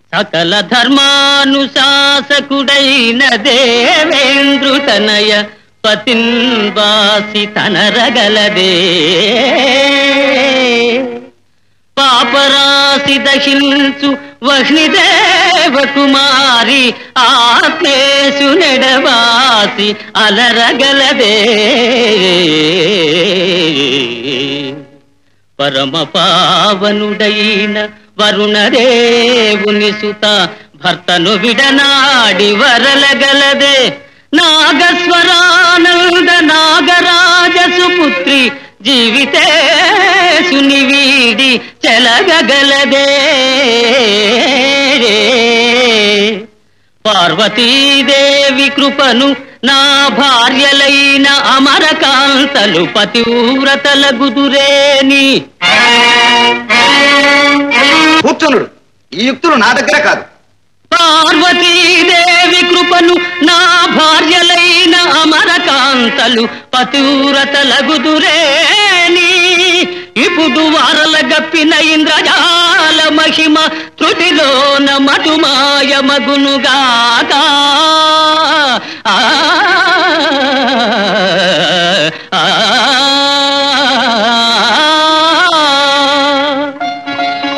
సకల ధర్మానుశాసకుడైన దేవేంద్రు తనయ పతిన్వాసి తనరగలదే పాపరాశి దహించు వహ్నిదేవ కుమారి ఆత్మేశు నెడవాసి అలరగలదే పరమ పావనుడైన వరుణదేవుని సుత భర్తను విడనాడి వరలగలదే నాగస్వరానంద నాగరాజ సుపుత్రి జీవితే సునివీడి చెలగగలదే పార్వతీదేవి కృపను నా భార్యలైన అమరకాంతలు పతివ్రతల గుదురేని కూర్చోనుడు ఈ యుక్తులు నా దగ్గర కాదు పార్వతీదేవి కృపను నా భార్యలైన అమరకాంతలు పతివ్రతల గుదురేని ఇప్పుడు వారల గప్పిన ఇంద్రజాల మహిమ త్రుటిలోన మధుమాయ మగునుగాక ఆ